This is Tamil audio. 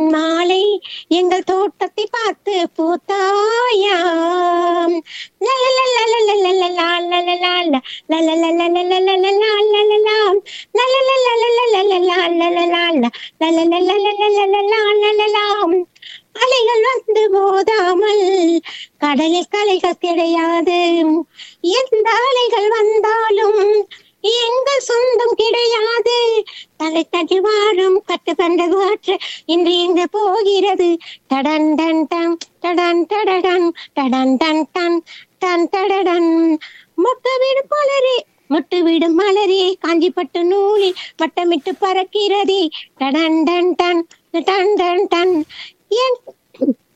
மாலை எங்கள் தோட்டத்தை பார்த்து பூத்தாயாம் லலலலலலலலலா, லலலா, லலலலலலலலலா, லலலாம், லலலலலலலலலா, லலலா, லலலலலலலலலா, லலலாம். அலைகள் வந்து போதாமல் கடலில் கலைகள் கிடையாது எந்த அலைகள் வந்தாலும் எங்கள் சொந்தம் கிடையாது தலை தட்டி வாழும் கட்டு கண்ட காற்று இன்று எங்கு போகிறது டடன் டன் டன் டடன் டடடன் டடன் டன் டன் டன் டடடன் முட்டு விடும் மலரே முட்டு விடும் மலரே காஞ்சிப்பட்டு நூலில் வட்டமிட்டு பறக்கிறதே டடன் டன் டன் டன் டன் டன் என்